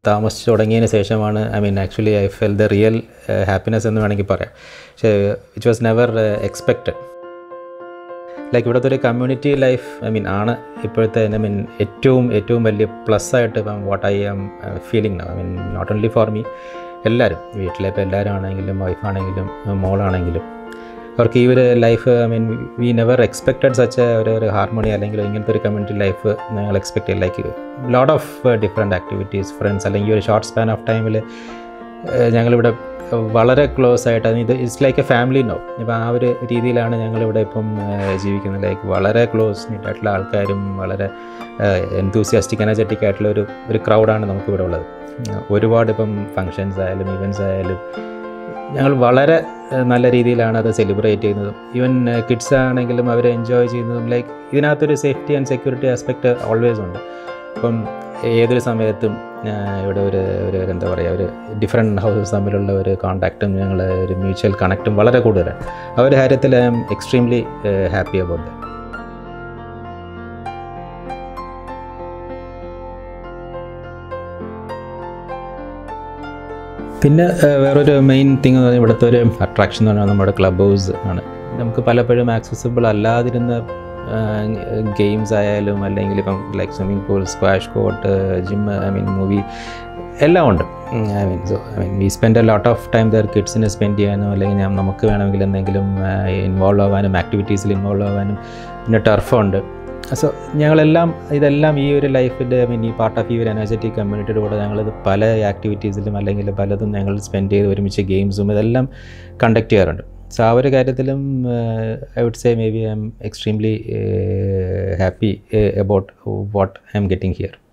താമസിച്ച് തുടങ്ങിയതിന് ശേഷമാണ് I mean actually I fell the real happiness എന്ന് വേണമെങ്കിൽ പറയാം പക്ഷേ which was never expected like ഇവിടുത്തെ ഒരു കമ്മ്യൂണിറ്റി ലൈഫ് ഐ മീൻ ആണ് ഇപ്പോഴത്തെ ഐ മീൻ ഏറ്റവും ഏറ്റവും വലിയ പ്ലസ് ആയിട്ട് ഇപ്പം what I am feeling I mean not only for me എല്ലാവരും വീട്ടിലെ ഇപ്പോൾ എല്ലാവരും ആണെങ്കിലും വൈഫാണെങ്കിലും മോളാണെങ്കിലും അവർക്ക് ഈ ഒരു life I mean we never expected such ഒരു ഒരു ഹാർമണി അല്ലെങ്കിൽ ഇങ്ങനത്തെ ഒരു കമ്മ്യൂണിറ്റി ലൈഫ് ഞങ്ങൾ എക്സ്പെക്ട് ചെയ്യും like lot of different activities friends അല്ലെങ്കിൽ ഒരു ഷോർട്ട് സ്പാൻ ഓഫ് ടൈമിൽ ഞങ്ങളിവിടെ വളരെ ക്ലോസ് ആയിട്ട് അത് ഇത് it's like a family no ഇപ്പം ആ ഒരു രീതിയിലാണ് ഞങ്ങളിവിടെ ഇപ്പം ജീവിക്കുന്നത് ലൈക്ക് വളരെ ക്ലോസ് ആയിട്ടുള്ള ആൾക്കാരും വളരെ എൻതൂസിയാസ്റ്റിക് എനർജറ്റിക് ആയിട്ടുള്ള ഒരു ഒരു ക്രൗഡാണ് നമുക്കിവിടെ ഉള്ളത് ഒരുപാട് ഇപ്പം ഫങ്ഷൻസ് ആയാലും ഇവൻറ്റ്സ് ആയാലും ഞങ്ങൾ വളരെ നല്ല രീതിയിലാണ് അത് സെലിബ്രേറ്റ് ചെയ്യുന്നതും ഈവൻ കിഡ്സ് ആണെങ്കിലും അവർ എൻജോയ് ചെയ്യുന്നതും ലൈക്ക് ഇതിനകത്തൊരു safety and security aspect always ഉണ്ട് അപ്പം ഏതൊരു സമയത്തും ഇവിടെ ഒരു ഒരു എന്താ പറയുക ഒരു ഡിഫറെൻറ്റ് ഹൗസസ് തമ്മിലുള്ള ഒരു കോണ്ടാക്റ്റും ഞങ്ങൾ ഒരു മ്യൂച്വൽ കണക്റ്റും വളരെ കൂടുതലാണ് ആ ഒരു കാര്യത്തിൽ I M extremely happy about that പിന്നെ വേറൊരു മെയിൻ തിങ് എന്ന് പറഞ്ഞാൽ ഇവിടുത്തെ ഒരു അട്രാക്ഷൻ എന്ന് പറഞ്ഞാൽ നമ്മുടെ ക്ലബ് ഹൗസ് ആണ് നമുക്ക് പലപ്പോഴും ആക്സസിബിൾ അല്ലാതിരുന്ന ഗെയിംസ് ആയാലും അല്ലെങ്കിൽ ഇപ്പം like swimming pool squash court gym I mean movie എല്ലാം ഉണ്ട് I mean so I mean we spend a lot of time there കിഡ്സിനെ സ്പെൻഡ് ചെയ്യാനോ അല്ലെങ്കിൽ ഞാൻ നമുക്ക് വേണമെങ്കിൽ എന്തെങ്കിലും ഇൻവോൾവ് ആവാനും ആക്ടിവിറ്റീസിൽ ഇൻവോൾവ് ആവാനും പിന്നെ ടർഫുണ്ട് സോ ഞങ്ങളെല്ലാം ഇതെല്ലാം ഈ ഒരു ലൈഫിൻ്റെ ഐ മീൻ ഈ പാർട്ട് ഓഫ് ഈ ഒരു എനർജറ്റിക് കമ്മ്യൂണിറ്റിയുടെ കൂടെ ഞങ്ങളിത് പല ആക്ടിവിറ്റീസിലും അല്ലെങ്കിൽ പലതും ഞങ്ങൾ സ്പെൻഡ് ചെയ്ത് ഒരുമിച്ച് ഗെയിംസും ഇതെല്ലാം കണ്ടക്ട് ചെയ്യാറുണ്ട് സോ ആ ഒരു കാര്യത്തിലും I would say maybe I M extremely happy about what I am getting here